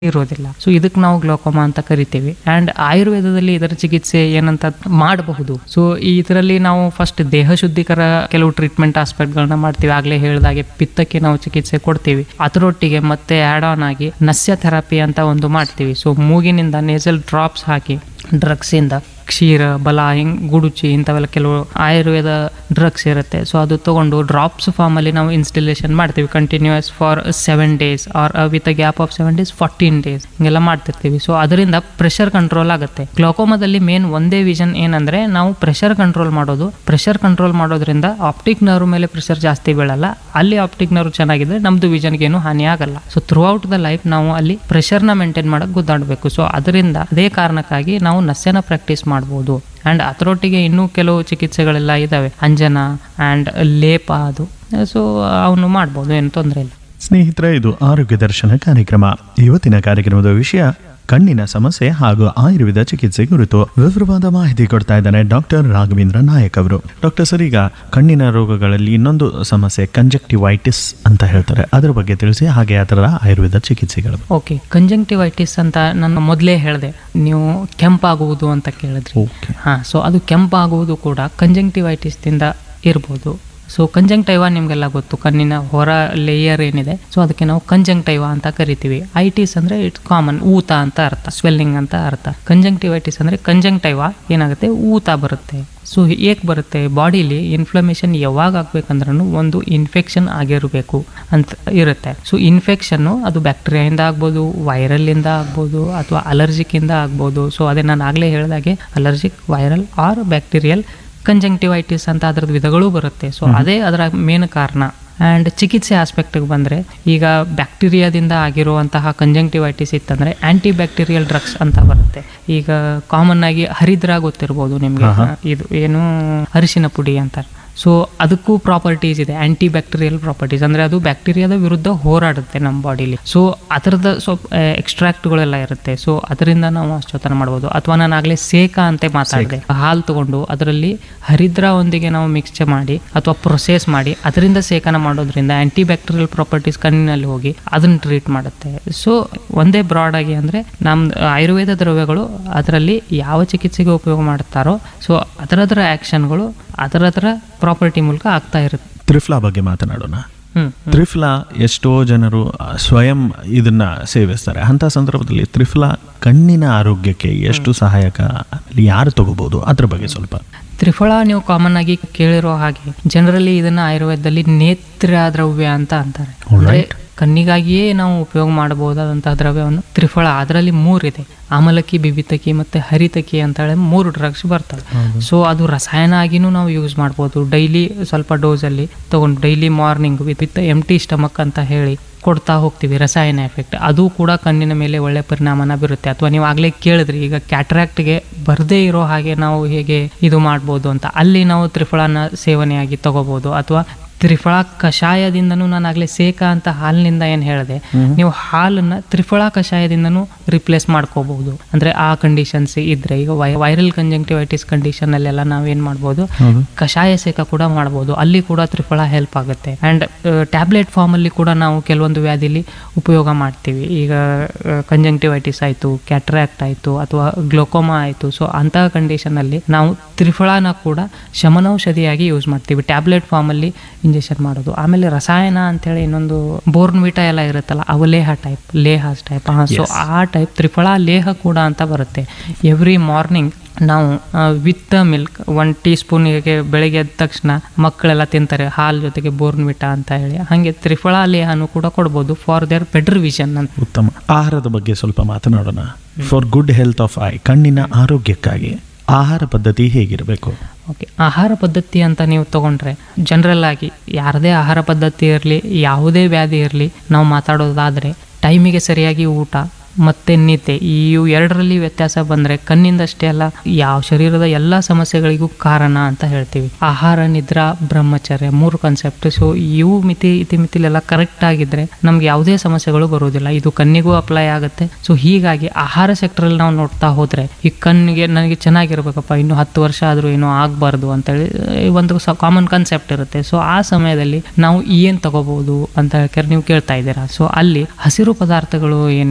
ಇರೋದಿಲ್ಲ ಸೊ ಇದಕ್ಕೆ ನಾವು ಗ್ಲೋಕೋಮಾ ಅಂತ ಕರಿತೀವಿ ಆ್ಯಂಡ್ ಆಯುರ್ವೇದದಲ್ಲಿ ಇದರ ಚಿಕಿತ್ಸೆ ಏನಂತ ಮಾಡಬಹುದು ಸೊ ಇದರಲ್ಲಿ ನಾವು ಫಸ್ಟ್ ದೇಹ ಶುದ್ಧೀಕರ ಕೆಲವು ಟ್ರೀಟ್ಮೆಂಟ್ ಆಸ್ಪೆಕ್ಟ್ಗಳನ್ನ ಮಾಡ್ತೀವಿ ಆಗಲೇ ಹೇಳಿದಾಗೆ ಪಿತ್ತಕ್ಕೆ ನಾವು ಚಿಕಿತ್ಸೆ ಕೊಡ್ತೀವಿ ಅದರೊಟ್ಟಿಗೆ ಮತ್ತೆ ಆ್ಯಡ್ ಆನ್ ಆಗಿ ನಸ್ಯ ಥೆರಪಿ ಅಂತ ಒಂದು ಮಾಡ್ತೀವಿ ಸೊ ಮೂಗಿನಿಂದ ನೇಸಲ್ ಡ್ರಾಪ್ಸ್ ಹಾಕಿ ಡ್ರಗ್ಸಿಂದ ಕ್ಷೀರ ಬಲ ಹಿಂಗ್ ಗುಡುಚಿ ಇಂಥವೆಲ್ಲ ಕೆಲವು ಆಯುರ್ವೇದ ಡ್ರಗ್ಸ್ ಇರುತ್ತೆ ಸೊ ಅದು ತಗೊಂಡು ಡ್ರಾಪ್ಸ್ ಫಾರ್ಮಲ್ಲಿ ನಾವು ಇನ್ಸ್ಟಿಲೇಷನ್ ಮಾಡ್ತೀವಿ continuous for seven days or with a gap of seven days fourteen days ಹಿಂಗೆಲ್ಲ ಮಾಡ್ತಿರ್ತೀವಿ ಸೊ ಅದರಿಂದ ಪ್ರೆಷರ್ ಕಂಟ್ರೋಲ್ ಆಗುತ್ತೆ ಗ್ಲೋಕೋಮಾದಲ್ಲಿ ಮೇನ್ ಒಂದೇ ವಿಷನ್ ಏನಂದ್ರೆ ನಾವು ಪ್ರೆಷರ್ ಕಂಟ್ರೋಲ್ ಮಾಡೋದು ಪ್ರೆಷರ್ ಕಂಟ್ರೋಲ್ ಮಾಡೋದ್ರಿಂದ ಆಪ್ಟಿಕ್ ನರ್ವ್ ಮೇಲೆ ಪ್ರೆಷರ್ ಜಾಸ್ತಿ ಬೀಳಲ್ಲ ಅಲ್ಲಿ ಆಪ್ಟಿಕ್ ನರ್ವ್ ಚೆನ್ನಾಗಿದ್ರೆ ನಮ್ದು ವಿಷನ್ಗೆ ಏನು ಹಾನಿ ಆಗಲ್ಲ so throughout the life ನಾವು ಅಲ್ಲಿ ಪ್ರೆಷರ್ನ ಮೇಂಟೈನ್ ಮಾಡಕ್ ಗುದ್ದಾಡಬೇಕು ಸೊ ಅದರಿಂದ ಅದೇ ಕಾರಣಕ್ಕಾಗಿ ನಾವು ನಸ್ಯನ ಪ್ರಾಕ್ಟೀಸ್ ಮಾಡ್ಬೋದು ಆ್ಯಂಡ್ ಅದರೊಟ್ಟಿಗೆ ಇನ್ನೂ ಕೆಲವು ಚಿಕಿತ್ಸೆಗಳೆಲ್ಲ ಇದ್ದಾವೆ ಅಂಜನ ಆ್ಯಂಡ್ ಲೇಪ ಅದು ಸೊ ಅವನು ಮಾಡ್ಬೋದು ಏನು ತೊಂದರೆ ಇಲ್ಲ ಸ್ನೇಹಿತರೆ ಇದು ಆರೋಗ್ಯ ದರ್ಶನ ಕಾರ್ಯಕ್ರಮ ಇವತ್ತಿನ ಕಾರ್ಯಕ್ರಮದ ವಿಷಯ ಕಣ್ಣಿನ ಸಮಸ್ಯೆ ಹಾಗೂ ಆಯುರ್ವೇದ ಚಿಕಿತ್ಸೆ ಕುರಿತು ವಿವರವಾದ ಮಾಹಿತಿ ಕೊಡ್ತಾ ಇದ್ದಾನೆ ಡಾಕ್ಟರ್ ರಾಘವೇಂದ್ರ ನಾಯಕ್ ಅವರು ಡಾಕ್ಟರ್ ಸರ್ ಈಗ ಕಣ್ಣಿನ ರೋಗಗಳಲ್ಲಿ ಇನ್ನೊಂದು ಸಮಸ್ಯೆ ಕಂಜಕ್ಟಿವೈಟಿಸ್ ಅಂತ ಹೇಳ್ತಾರೆ ಅದರ ಬಗ್ಗೆ ತಿಳಿಸಿ ಹಾಗೆ ಅದರ ಆಯುರ್ವೇದ ಚಿಕಿತ್ಸೆಗಳು ಓಕೆ ಕಂಜಂಕ್ಟಿವೈಟಿಸ್ ಅಂತ ನಾನು ಮೊದಲೇ ಹೇಳಿದೆ ನೀವು ಕೆಂಪಾಗುವುದು ಅಂತ ಕೇಳಿದ್ರಿ ಓಕೆ ಹಾಂ ಸೊ ಅದು ಕೆಂಪಾಗುವುದು ಕೂಡ ಕಂಜಂಕ್ಟಿವೈಟಿಸ್ದಿಂದ ಇರ್ಬೋದು ಸೊ ಕಂಜಂಕ್ಟೈವಾ ನಿಮಗೆಲ್ಲ ಗೊತ್ತು ಕಣ್ಣಿನ ಹೊರ ಲೇಯರ್ ಏನಿದೆ ಸೊ ಅದಕ್ಕೆ ನಾವು ಕಂಜಂಕ್ಟೈವಾ ಅಂತ ಕರಿತೀವಿ ಐಟಿಸ್ ಅಂದರೆ ಇಟ್ಸ್ ಕಾಮನ್ ಊತ ಅಂತ ಅರ್ಥ ಸ್ವೆಲ್ಲಿಂಗ್ ಅಂತ ಅರ್ಥ ಕಂಜಂಕ್ಟಿವೈಟಿಸ್ ಅಂದರೆ ಕಂಜಂಕ್ಟೈವಾ ಏನಾಗುತ್ತೆ ಊತ ಬರುತ್ತೆ ಸೊ ಏಕೆ ಬರುತ್ತೆ ಬಾಡಿಲಿ ಇನ್ಫ್ಲಮೇಷನ್ ಯಾವಾಗ ಆಗ್ಬೇಕಂದ್ರೂ ಒಂದು ಇನ್ಫೆಕ್ಷನ್ ಆಗಿರಬೇಕು ಅಂತ ಇರುತ್ತೆ ಸೊ ಇನ್ಫೆಕ್ಷನ್ನು ಅದು ಬ್ಯಾಕ್ಟೀರಿಯಾಯಿಂದ ಆಗ್ಬೋದು ವೈರಲ್ಲಿಂದ ಆಗ್ಬೋದು ಅಥವಾ ಅಲರ್ಜಿಕ್ಕಿಂದ ಆಗ್ಬೋದು ಸೊ ಅದೇ ನಾನು ಆಗಲೇ ಹೇಳಿದಾಗೆ allergic viral or bacterial conjunctivitis ಅಂತ ಅದ್ರದ್ದು ವಿಧಗಳು ಬರುತ್ತೆ ಸೊ ಅದೇ ಅದರ ಮೇನ್ ಕಾರಣ ಆ್ಯಂಡ್ ಚಿಕಿತ್ಸೆ ಆಸ್ಪೆಕ್ಟಿಗೆ ಬಂದರೆ ಈಗ ಬ್ಯಾಕ್ಟೀರಿಯಾದಿಂದ ಆಗಿರುವಂತಹ ಕಂಜಂಕ್ಟಿವೈಟಿಸ್ ಇತ್ತಂದರೆ ಆ್ಯಂಟಿ ಬ್ಯಾಕ್ಟೀರಿಯಲ್ ಡ್ರಗ್ಸ್ ಅಂತ ಬರುತ್ತೆ ಈಗ ಕಾಮನ್ ಆಗಿ ಹರಿದ್ರ ಗೊತ್ತಿರ್ಬೋದು ನಿಮಗೆ ಇದು ಏನು ಅರಿಶಿನ ಪುಡಿ ಅಂತ ಸೊ ಅದಕ್ಕೂ ಪ್ರಾಪರ್ಟೀಸ್ ಇದೆ ಆಂಟಿ ಬ್ಯಾಕ್ಟೀರಿಯಲ್ ಪ್ರಾಪರ್ಟೀಸ್ ಅಂದರೆ ಅದು ಬ್ಯಾಕ್ಟೀರಿಯಾದ ವಿರುದ್ಧ ಹೋರಾಡುತ್ತೆ ನಮ್ಮ ಬಾಡಿಲಿ ಸೊ ಅದರದ ಸ್ವಲ್ಪ ಎಕ್ಸ್ಟ್ರಾಕ್ಟ್ಗಳೆಲ್ಲ ಇರುತ್ತೆ ಸೊ ಅದರಿಂದ ನಾವು ಅಷ್ಟೊತ್ತನ ಮಾಡ್ಬೋದು ಅಥವಾ ನಾನು ಆಗಲೇ ಸೇಕ ಅಂತ ಮಾತಾಡಿದೆ ಹಾಲು ತಗೊಂಡು ಅದರಲ್ಲಿ ಹರಿದ್ರ ಒಂದಿಗೆ ನಾವು ಮಿಕ್ಸ್ಚರ್ ಮಾಡಿ ಅಥವಾ ಪ್ರೊಸೆಸ್ ಮಾಡಿ ಅದರಿಂದ ಸೇಕನ ಮಾಡೋದ್ರಿಂದ ಆಂಟಿ ಬ್ಯಾಕ್ಟೀರಿಯಲ್ ಪ್ರಾಪರ್ಟೀಸ್ ಕಣ್ಣಿನಲ್ಲಿ ಹೋಗಿ ಅದನ್ನ ಟ್ರೀಟ್ ಮಾಡುತ್ತೆ ಸೊ ಒಂದೇ ಬ್ರಾಡ್ ಆಗಿ ಅಂದರೆ ನಮ್ಮ ಆಯುರ್ವೇದ ದ್ರವ್ಯಗಳು ಅದರಲ್ಲಿ ಯಾವ ಚಿಕಿತ್ಸೆಗೆ ಉಪಯೋಗ ಮಾಡುತ್ತಾರೋ ಸೊ ಅದರದರ ಆ್ಯಕ್ಷನ್ಗಳು ಅದರದರ ಪ್ರಾಪರ್ಟಿ ಮೂಲಕ ಆಗ್ತಾ ಇರುತ್ತೆ ತ್ರಿಫ್ಲಾ ಬಗ್ಗೆ ಮಾತನಾಡೋಣ ಹ್ಮ್ ತ್ರಿಫ್ಲಾ ಎಷ್ಟೋ ಜನರು ಆ, ಸ್ವಯಂ ಇದನ್ನ ಸೇವಿಸ್ತಾರೆ ಅಂತ ಸಂದರ್ಭದಲ್ಲಿ ತ್ರಿಫ್ಲಾ ಕಣ್ಣಿನ ಆರೋಗ್ಯಕ್ಕೆ ಎಷ್ಟು ಸಹಾಯಕ ಆಮೇಲೆ ಯಾರು ತಗೋಬಹುದು ಅದ್ರ ಬಗ್ಗೆ ಸ್ವಲ್ಪ ತ್ರಿಫಳ ನೀವು ಕಾಮನ್ ಆಗಿ ಕೇಳಿರೋ ಹಾಗೆ ಜನರಲಿ ಇದನ್ನ ಆಯುರ್ವೇದದಲ್ಲಿ ನೇತ್ರ ದ್ರವ್ಯ ಅಂತ ಅಂತಾರೆ ಅಂದ್ರೆ ಕಣ್ಣಿಗಾಗಿಯೇ ನಾವು ಉಪಯೋಗ ಮಾಡಬಹುದಾದಂತಹ ದ್ರವ್ಯವನ್ನು ತ್ರಿಫಳ ಅದರಲ್ಲಿ ಮೂರಿದೆ ಆಮಲಕ್ಕಿ ಬಿಬಿತಕಿ ಮತ್ತೆ ಹರಿತಕಿ ಅಂತ ಹೇಳಿ ಮೂರು ಡ್ರಗ್ಸ್ ಬರ್ತವೆ ಸೊ ಅದು ರಸಾಯನ ಆಗಿನೂ ನಾವು ಯೂಸ್ ಮಾಡ್ಬೋದು ಡೈಲಿ ಸ್ವಲ್ಪ ಡೋಸಲ್ಲಿ ತಗೊಂಡು daily morning with with empty stomach ಅಂತ ಹೇಳಿ ಕೊಡ್ತಾ ಹೋಗ್ತೀವಿ ರಸಾಯನ ಎಫೆಕ್ಟ್ ಅದು ಕೂಡ ಕಣ್ಣಿನ ಮೇಲೆ ಒಳ್ಳೆ ಪರಿಣಾಮನ ಬೀರುತ್ತೆ ಅಥವಾ ನೀವು ಆಗಲೇ ಕೇಳಿದ್ರಿ ಈಗ ಕ್ಯಾಟ್ರಾಕ್ಟ್ಗೆ ಬರದೇ ಇರೋ ಹಾಗೆ ನಾವು ಹೇಗೆ ಇದು ಮಾಡ್ಬೋದು ಅಂತ ಅಲ್ಲಿ ನಾವು ತ್ರಿಫಳನ ಸೇವನೆಯಾಗಿ ತಗೋಬೋದು ಅಥವಾ ತ್ರಿಫಳ ಕಷಾಯದಿಂದನೂ ನಾನು ಆಗಲೇ ಸೇಕ ಅಂತ ಹಾಲಿನಿಂದ ಏನು ಹೇಳಿದೆ ನೀವು ಹಾಲನ್ನ ತ್ರಿಫಳ ಕಷಾಯದಿಂದನೂ ರಿಪ್ಲೇಸ್ ಮಾಡ್ಕೋಬಹುದು ಅಂದ್ರೆ ಆ ಕಂಡೀಷನ್ಸ್ ಇದ್ರೆ ಈಗ ವೈರಲ್ ಕಂಜಂಕ್ಟಿವೈಟಿಸ್ ಕಂಡೀಷನ್ ಅಲ್ಲೆಲ್ಲ ನಾವೇನ್ ಮಾಡ್ಬೋದು ಕಷಾಯ ಸೇಕ ಕೂಡ ಮಾಡ್ಬೋದು ಅಲ್ಲಿ ಕೂಡ ತ್ರಿಫಳ ಹೆಲ್ಪ್ ಆಗುತ್ತೆ ಅಂಡ್ ಟ್ಯಾಬ್ಲೆಟ್ ಫಾರ್ಮ್ ಅಲ್ಲಿ ಕೂಡ ನಾವು ಕೆಲವೊಂದು ವ್ಯಾಧಿಲಿ ಉಪಯೋಗ ಮಾಡ್ತೀವಿ ಈಗ ಕಂಜಂಕ್ಟಿವೈಟಿಸ್ ಆಯಿತು ಕ್ಯಾಟ್ರಾಕ್ಟ್ ಆಯಿತು ಅಥವಾ ಗ್ಲೋಕೋಮಾ ಆಯಿತು ಸೊ ಅಂತಹ ಕಂಡೀಷನ್ ಅಲ್ಲಿ ನಾವು ತ್ರಿಫಳನ ಕೂಡ ಶಮನೌಷಧಿಯಾಗಿ ಯೂಸ್ ಮಾಡ್ತೀವಿ ಟ್ಯಾಬ್ಲೆಟ್ ಫಾರ್ಮ್ ಅಲ್ಲಿ ಇಂಜೆಕ್ಷನ್ ಮಾಡೋದು ಆಮೇಲೆ ರಸಾಯನ ಅಂತೇಳಿ ಇನ್ನೊಂದು ಬೋರ್ನ್ವಿಟ ಎಲ್ಲ ಇರುತ್ತಲ್ಲ ಅವು ಲೇಹ ಟೈಪ್ ಲೇಹಾಸ್ ಟೈಪ್ ಸೊ ಆ ಟೈಪ್ ತ್ರಿಫಳ ಲೇಹ ಕೂಡ ಅಂತ ಬರುತ್ತೆ ಎವ್ರಿ ಮಾರ್ನಿಂಗ್ ನಾವು ವಿತ್ ಮಿಲ್ಕ್ ಒನ್ ಟೀ ಸ್ಪೂನಿಗೆ ಬೆಳಗ್ಗೆ ಎದ್ದ ತಕ್ಷಣ ಮಕ್ಕಳೆಲ್ಲ ತಿಂತಾರೆ ಹಾಲು ಜೊತೆಗೆ ಬೋರ್ನ್ವಿಟ ಅಂತ ಹೇಳಿ ಹಾಗೆ ತ್ರಿಫಳ ಲೇಹನು ಕೂಡ ಕೊಡ್ಬೋದು ಫಾರ್ ದೇರ್ ಬೆಟರ್ ವಿಷನ್ ಅಂತ ಉತ್ತಮ ಆಹಾರದ ಬಗ್ಗೆ ಸ್ವಲ್ಪ ಮಾತನಾಡೋಣ for good health of eye ಕಣ್ಣಿನ ಆರೋಗ್ಯಕ್ಕಾಗಿ ಆಹಾರ ಪದ್ಧತಿ ಹೇಗಿರಬೇಕು ಓಕೆ ಆಹಾರ ಪದ್ಧತಿ ಅಂತ ನೀವು ತಗೊಂಡ್ರೆ ಜನರಲ್ ಆಗಿ ಯಾರದೇ ಆಹಾರ ಪದ್ಧತಿ ಇರಲಿ ಯಾವುದೇ ವ್ಯಾಧಿ ಇರಲಿ ನಾವು ಮಾತಾಡೋದಾದರೆ ಟೈಮಿಗೆ ಸರಿಯಾಗಿ ಊಟ ಮತ್ತೆ ನಿದ್ದೆ ಈ ಇವು ಎರಡರಲ್ಲಿ ವ್ಯತ್ಯಾಸ ಬಂದರೆ ಕಣ್ಣಿಂದಷ್ಟೇ ಅಲ್ಲ ಯಾವ ಶರೀರದ ಎಲ್ಲ ಸಮಸ್ಯೆಗಳಿಗೂ ಕಾರಣ ಅಂತ ಹೇಳ್ತೀವಿ ಆಹಾರ ನಿದ್ರಾ ಬ್ರಹ್ಮಚರ್ಯ ಮೂರು ಕಾನ್ಸೆಪ್ಟ್ ಸೊ ಇವು ಮಿತಿ ಇತಿಮಿತಿಲೆಲ್ಲ ಕರೆಕ್ಟ್ ಆಗಿದ್ರೆ ನಮ್ಗೆ ಯಾವುದೇ ಸಮಸ್ಯೆಗಳು ಬರೋದಿಲ್ಲ ಇದು ಕಣ್ಣಿಗೂ ಅಪ್ಲೈ ಆಗುತ್ತೆ ಸೊ ಹೀಗಾಗಿ ಆಹಾರ ಸೆಕ್ಟರಲ್ಲಿ ನಾವು ನೋಡ್ತಾ ಹೋದ್ರೆ ಈ ಕಣ್ಣಿಗೆ ನನಗೆ ಚೆನ್ನಾಗಿರ್ಬೇಕಪ್ಪ ಇನ್ನು ಹತ್ತು ವರ್ಷ ಆದರೂ ಏನೂ ಆಗಬಾರ್ದು ಅಂತೇಳಿ ಈ ಒಂದು ಕಾಮನ್ ಕಾನ್ಸೆಪ್ಟ್ ಇರುತ್ತೆ ಸೊ ಆ ಸಮಯದಲ್ಲಿ ನಾವು ಏನು ತಗೋಬಹುದು ಅಂತ ಹೇಳ್ತಾರೆ ನೀವು ಕೇಳ್ತಾ ಇದ್ದೀರಾ ಸೊ ಅಲ್ಲಿ ಹಸಿರು ಪದಾರ್ಥಗಳು ಏನಿದೆ ಈಗ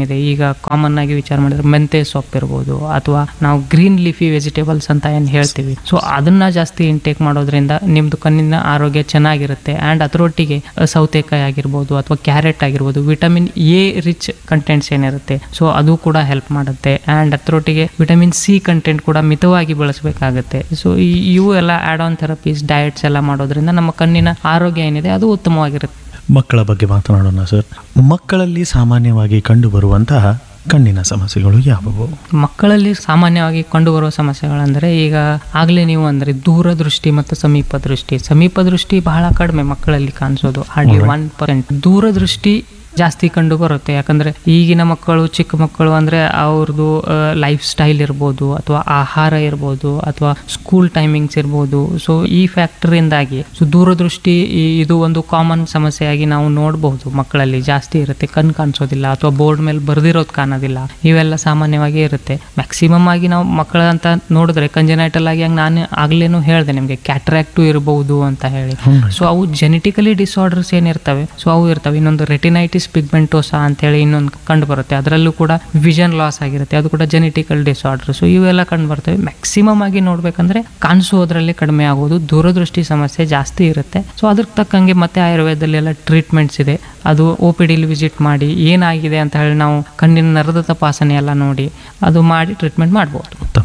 ಕಾಮನ್ ಆಗಿ ವಿಚಾರ ಮಾಡಿದ್ರೆ ಮೆಂತೆ ಸೊಪ್ಪು ಇರ್ಬೋದು ಅಥವಾ ನಾವು ಗ್ರೀನ್ ಲೀಫಿ ವೆಜಿಟೇಬಲ್ಸ್ ಅಂತ ಏನು ಹೇಳ್ತೀವಿ ಸೊ ಅದನ್ನ ಜಾಸ್ತಿ ಇಂಟೇಕ್ ಮಾಡೋದ್ರಿಂದ ನಿಮ್ದು ಕಣ್ಣಿನ ಆರೋಗ್ಯ ಚೆನ್ನಾಗಿರುತ್ತೆ ಆ್ಯಂಡ್ ಅದರೊಟ್ಟಿಗೆ ಅ, ಸೌತೆಕಾಯಿ ಆಗಿರ್ಬೋದು ಅಥವಾ ಕ್ಯಾರೆಟ್ ಆಗಿರ್ಬೋದು ವಿಟಮಿನ್ ಎ ರಿಚ್ ಕಂಟೆಂಟ್ಸ್ ಏನಿರುತ್ತೆ ಸೊ ಅದು ಕೂಡ ಹೆಲ್ಪ್ ಮಾಡುತ್ತೆ ಆ್ಯಂಡ್ ಅದರೊಟ್ಟಿಗೆ ವಿಟಮಿನ್ ಸಿ ಕಂಟೆಂಟ್ ಕೂಡ ಮಿತವಾಗಿ ಬಳಸಬೇಕಾಗುತ್ತೆ ಸೊ ಇವು ಎಲ್ಲ ಆ್ಯಡ್ ಆನ್ ಥೆರಪೀಸ್ ಡಯಟ್ಸ್ ಎಲ್ಲ ಮಾಡೋದ್ರಿಂದ ನಮ್ಮ ಕಣ್ಣಿನ ಆರೋಗ್ಯ ಏನಿದೆ ಅದು ಉತ್ತಮವಾಗಿರುತ್ತೆ ಮಕ್ಕಳ ಬಗ್ಗೆ ಮಾತನಾಡೋಣ ಸರ್ ಮಕ್ಕಳಲ್ಲಿ ಸಾಮಾನ್ಯವಾಗಿ ಕಂಡುಬರುವಂತಹ ಕಣ್ಣಿನ ಸಮಸ್ಯೆಗಳು ಯಾವುವು ಮಕ್ಕಳಲ್ಲಿ ಸಾಮಾನ್ಯವಾಗಿ ಕಂಡುಬರುವ ಸಮಸ್ಯೆಗಳಂದರೆ ಈಗ ಆಗಲೇ ನೀವು ಅಂದರೆ ದೂರದೃಷ್ಟಿ ಮತ್ತು ಸಮೀಪ ದೃಷ್ಟಿ ಸಮೀಪ ದೃಷ್ಟಿ ಬಹಳ ಕಡಿಮೆ ಮಕ್ಕಳಲ್ಲಿ ಕಾಣಿಸೋದು ಹಾರ್ಡ್ಲಿ ಒನ್ ಪರ್ಸೆಂಟ್ ದೂರದೃಷ್ಟಿ ಜಾಸ್ತಿ ಕಂಡು ಬರುತ್ತೆ ಯಾಕಂದ್ರೆ ಈಗಿನ ಮಕ್ಕಳು ಚಿಕ್ಕ ಮಕ್ಕಳು ಅಂದ್ರೆ ಅವ್ರದ್ದು ಲೈಫ್ ಸ್ಟೈಲ್ ಇರ್ಬೋದು ಅಥವಾ ಆಹಾರ ಇರ್ಬೋದು ಅಥವಾ ಸ್ಕೂಲ್ ಟೈಮಿಂಗ್ಸ್ ಇರ್ಬೋದು ಸೊ ಈ ಫ್ಯಾಕ್ಟರಿಂದಾಗಿ ಸೊ ದೂರದೃಷ್ಟಿ ಈ- ಇದು ಒಂದು ಕಾಮನ್ ಸಮಸ್ಯೆಯಾಗಿ ನಾವು ನೋಡಬಹುದು ಮಕ್ಕಳಲ್ಲಿ ಜಾಸ್ತಿ ಇರುತ್ತೆ ಕಣ್ ಕಾಣಿಸೋದಿಲ್ಲ ಅಥವಾ ಬೋರ್ಡ್ ಮೇಲೆ ಬರ್ದಿರೋದು ಕಾಣೋದಿಲ್ಲ ಇವೆಲ್ಲ ಸಾಮಾನ್ಯವಾಗಿ ಇರುತ್ತೆ ಮ್ಯಾಕ್ಸಿಮಮ್ ಆಗಿ ನಾವು ಮಕ್ಕಳ ಅಂತ ನೋಡಿದ್ರೆ ಕಂಜನೈಟಲ್ ಆಗಿ ಹಂಗೆ ನಾನು ಆಗ್ಲೇನು ಹೇಳಿದೆ ನಿಮಗೆ ಕ್ಯಾಟ್ರಾಕ್ಟು ಇರಬಹುದು ಅಂತ ಹೇಳಿ ಸೊ ಅವು ಜೆನೆಟಿಕಲಿ ಡಿಸಾರ್ಡರ್ಸ್ ಏನಿರ್ತವೆ ಸೊ ಅವು ಇರ್ತವೆ ಇನ್ನೊಂದು ರೆಟಿನೈಟಿಸ್ ಪಿಗ್ಮೆಂಟೋಸಾ ಅಂತೇಳಿ ಇನ್ನೊಂದು ಕಂಡು ಬರುತ್ತೆ ಅದರಲ್ಲೂ ಕೂಡ ವಿಷನ್ ಲಾಸ್ ಆಗಿರುತ್ತೆ ಅದು ಕೂಡ ಜೆನೆಟಿಕಲ್ ಡಿಸಾರ್ಡರ್ ಸೊ ಇವೆಲ್ಲ ಕಂಡು ಬರ್ತವೆ ಮ್ಯಾಕ್ಸಿಮಮ್ ಆಗಿ ನೋಡ್ಬೇಕಂದ್ರೆ ಕಾಣಿಸೋದ್ರಲ್ಲಿ ಕಡಿಮೆ ಆಗೋದು ದೂರದೃಷ್ಟಿ ಸಮಸ್ಯೆ ಜಾಸ್ತಿ ಇರುತ್ತೆ ಸೊ ಅದ್ರ ತಕ್ಕಂಗೆ ಮತ್ತೆ ಆಯುರ್ವೇದದಲ್ಲಿ ಎಲ್ಲ ಟ್ರೀಟ್ಮೆಂಟ್ಸ್ ಇದೆ ಅದು ಒ ಪಿ ಡಿಲಿ ವಿಸಿಟ್ ಮಾಡಿ ಏನಾಗಿದೆ ಅಂತ ಹೇಳಿ ನಾವು ಕಣ್ಣಿನ ನರದ ತಪಾಸಣೆ ಎಲ್ಲ ನೋಡಿ ಅದು ಮಾಡಿ ಟ್ರೀಟ್ಮೆಂಟ್ ಮಾಡ್ಬೋದು ಉತ್ತಮ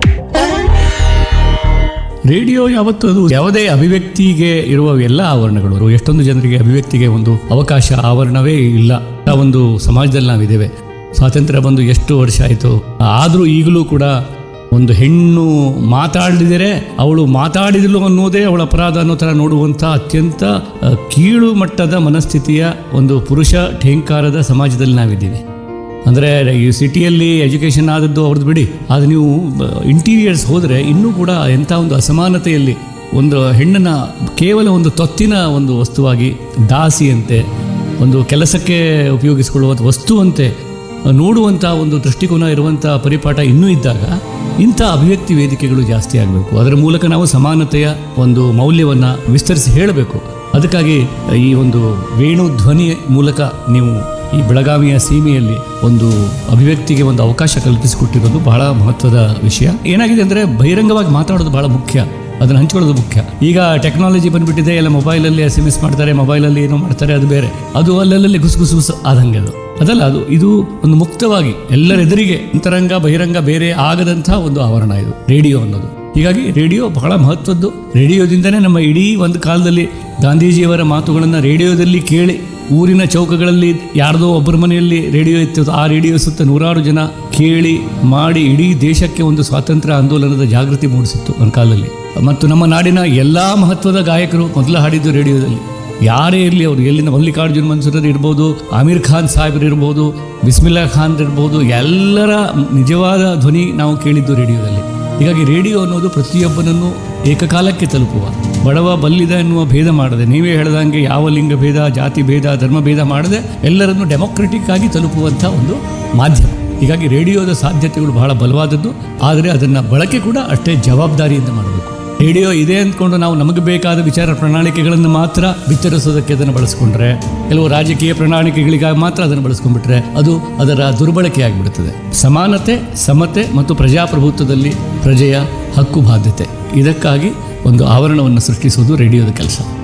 ರೇಡಿಯೋ ಯಾವತ್ತು ಅದು ಯಾವುದೇ ಅಭಿವ್ಯಕ್ತಿಗೆ ಇರುವ ಎಲ್ಲ ಆವರಣಗಳು ಎಷ್ಟೊಂದು ಜನರಿಗೆ ಅಭಿವ್ಯಕ್ತಿಗೆ ಒಂದು ಅವಕಾಶ ಆವರಣವೇ ಇಲ್ಲ ಆ ಒಂದು ಸಮಾಜದಲ್ಲಿ ನಾವಿದ್ದೇವೆ ಸ್ವಾತಂತ್ರ್ಯ ಬಂದು ಎಷ್ಟು ವರ್ಷ ಆಯಿತು ಆದರೂ ಈಗಲೂ ಕೂಡ ಒಂದು ಹೆಣ್ಣು ಮಾತಾಡಿದರೆ ಅವಳು ಮಾತಾಡಿದಳು ಅನ್ನೋದೇ ಅವಳ ಅಪರಾಧ ಅನ್ನೋ ಥರ ನೋಡುವಂಥ ಅತ್ಯಂತ ಆ, ಕೀಳು ಮಟ್ಟದ ಮನಸ್ಥಿತಿಯ ಒಂದು ಪುರುಷ ಠೇಂಕಾರದ ಸಮಾಜದಲ್ಲಿ ನಾವಿದ್ದೀವಿ ಅಂದರೆ ಈ ಸಿಟಿಯಲ್ಲಿ ಎಜುಕೇಷನ್ ಆದದ್ದು ಅವ್ರದ್ದು ಬಿಡಿ ಆದರೆ ನೀವು ಇಂಟೀರಿಯರ್ಸ್ ಹೋದರೆ ಇನ್ನೂ ಕೂಡ ಎಂಥ ಒಂದು ಅಸಮಾನತೆಯಲ್ಲಿ ಒಂದು ಹೆಣ್ಣನ್ನು ಕೇವಲ ಒಂದು ತೊತ್ತಿನ ಒಂದು ವಸ್ತುವಾಗಿ ದಾಸಿಯಂತೆ ಒಂದು ಕೆಲಸಕ್ಕೆ ಉಪಯೋಗಿಸಿಕೊಳ್ಳುವ ವಸ್ತುವಂತೆ ನೋಡುವಂಥ ಒಂದು ದೃಷ್ಟಿಕೋನ ಇರುವಂಥ ಪರಿಪಾಠ ಇನ್ನೂ ಇದ್ದಾಗ ಇಂಥ ಅಭಿವ್ಯಕ್ತಿ ವೇದಿಕೆಗಳು ಜಾಸ್ತಿ ಆಗಬೇಕು ಅದರ ಮೂಲಕ ನಾವು ಸಮಾನತೆಯ ಒಂದು ಮೌಲ್ಯವನ್ನು ವಿಸ್ತರಿಸಿ ಹೇಳಬೇಕು ಅದಕ್ಕಾಗಿ ಈ ಒಂದು ವೇಣು ಧ್ವನಿ ಮೂಲಕ ನೀವು ಈ ಬೆಳಗಾವಿಯ ಸೀಮೆಯಲ್ಲಿ ಒಂದು ಅಭಿವ್ಯಕ್ತಿಗೆ ಒಂದು ಅವಕಾಶ ಕಲ್ಪಿಸಿಕೊಟ್ಟಿರೋದು ಬಹಳ ಮಹತ್ವದ ವಿಷಯ ಏನಾಗಿದೆ ಅಂದರೆ ಬಹಿರಂಗವಾಗಿ ಮಾತಾಡೋದು ಬಹಳ ಮುಖ್ಯ ಅದನ್ನು ಹಂಚ್ಕೊಳ್ಳೋದು ಮುಖ್ಯ ಈಗ ಟೆಕ್ನಾಲಜಿ ಬಂದ್ಬಿಟ್ಟಿದೆ ಎಲ್ಲ ಮೊಬೈಲಲ್ಲಿ ಎಸ್ ಎಮ್ ಎಸ್ ಮಾಡ್ತಾರೆ ಮೊಬೈಲಲ್ಲಿ ಏನೋ ಮಾಡ್ತಾರೆ ಅದು ಬೇರೆ ಅದು ಅಲ್ಲಲ್ಲಿ ಗುಸು ಗುಸು ಗುಸು ಆದಂಗೆ ಅದು ಅದಲ್ಲ ಅದು ಇದು ಒಂದು ಮುಕ್ತವಾಗಿ ಎಲ್ಲರೆದುರಿಗೆ ಅಂತರಂಗ ಬಹಿರಂಗ ಬೇರೆ ಆಗದಂಥ ಒಂದು ಆವರಣ ಇದು ರೇಡಿಯೋ ಅನ್ನೋದು ಹೀಗಾಗಿ ರೇಡಿಯೋ ಬಹಳ ಮಹತ್ವದ್ದು ರೇಡಿಯೋದಿಂದನೇ ನಮ್ಮ ಇಡೀ ಒಂದು ಕಾಲದಲ್ಲಿ ಗಾಂಧೀಜಿಯವರ ಮಾತುಗಳನ್ನು ರೇಡಿಯೋದಲ್ಲಿ ಕೇಳಿ ಊರಿನ ಚೌಕಗಳಲ್ಲಿ ಯಾರ್ದೋ ಒಬ್ಬರ ಮನೆಯಲ್ಲಿ ರೇಡಿಯೋ ಇತ್ತು ಆ ರೇಡಿಯೋ ಸುತ್ತ ನೂರಾರು ಜನ ಕೇಳಿ ಮಾಡಿ ಇಡೀ ದೇಶಕ್ಕೆ ಒಂದು ಸ್ವಾತಂತ್ರ್ಯ ಆಂದೋಲನದ ಜಾಗೃತಿ ಮೂಡಿಸಿತ್ತು ಒಂದು ಕಾಲದಲ್ಲಿ ಮತ್ತು ನಮ್ಮ ನಾಡಿನ ಎಲ್ಲಾ ಮಹತ್ವದ ಗಾಯಕರು ಮೊದಲು ಹಾಡಿದ್ದು ರೇಡಿಯೋದಲ್ಲಿ ಯಾರೇ ಇರಲಿ ಅವರು ಎಲ್ಲಿಂದ ಮಲ್ಲಿಕಾರ್ಜುನ್ ಮನ್ಸೂರರ್ ಇರ್ಬೋದು ಆಮೀರ್ ಖಾನ್ ಸಾಹೇಬ್ರು ಇರ್ಬೋದು ಬಿಸ್ಮಿಲ್ಲಾ ಖಾನ್ ಇರ್ಬೋದು ಎಲ್ಲರ ನಿಜವಾದ ಧ್ವನಿ ನಾವು ಕೇಳಿದ್ದು ರೇಡಿಯೋದಲ್ಲಿ ಹೀಗಾಗಿ ರೇಡಿಯೋ ಅನ್ನೋದು ಪ್ರತಿಯೊಬ್ಬನನ್ನು ಏಕಕಾಲಕ್ಕೆ ತಲುಪುವ ಬಡವ ಬಲ್ಲಿದ ಎನ್ನುವ ಭೇದ ಮಾಡದೆ ನೀವೇ ಹೇಳ್ದಂಗೆ ಯಾವ ಲಿಂಗ ಭೇದ ಜಾತಿ ಭೇದ ಧರ್ಮ ಭೇದ ಮಾಡದೆ ಎಲ್ಲರನ್ನು ಡೆಮೊಕ್ರೆಟಿಕ್ ಆಗಿ ತಲುಪುವಂಥ ಒಂದು ಮಾಧ್ಯಮ ಹೀಗಾಗಿ ರೇಡಿಯೋದ ಸಾಧ್ಯತೆಗಳು ಬಹಳ ಬಲವಾದದ್ದು ಆದರೆ ಅದನ್ನು ಬಳಕೆ ಕೂಡ ಅಷ್ಟೇ ಜವಾಬ್ದಾರಿಯಿಂದ ಮಾಡಬೇಕು ರೇಡಿಯೋ ಇದೆ ಅಂದ್ಕೊಂಡು ನಾವು ನಮಗೆ ಬೇಕಾದ ವಿಚಾರ ಪ್ರಣಾಳಿಕೆಗಳನ್ನು ಮಾತ್ರ ಬಿತ್ತರಿಸೋದಕ್ಕೆ ಅದನ್ನು ಬಳಸ್ಕೊಂಡ್ರೆ ಕೆಲವು ರಾಜಕೀಯ ಪ್ರಣಾಳಿಕೆಗಳಿಗಾಗಿ ಮಾತ್ರ ಅದನ್ನು ಬಳಸ್ಕೊಂಡ್ಬಿಟ್ರೆ ಅದು ಅದರ ದುರ್ಬಳಕೆ ಆಗಿಬಿಡುತ್ತದೆ ಸಮಾನತೆ ಸಮತೆ ಮತ್ತು ಪ್ರಜಾಪ್ರಭುತ್ವದಲ್ಲಿ ಪ್ರಜೆಯ ಹಕ್ಕು ಬಾಧ್ಯತೆ ಇದಕ್ಕಾಗಿ ಒಂದು ಆವರಣವನ್ನು ಸೃಷ್ಟಿಸುವುದು ರೇಡಿಯೋದ ಕೆಲಸ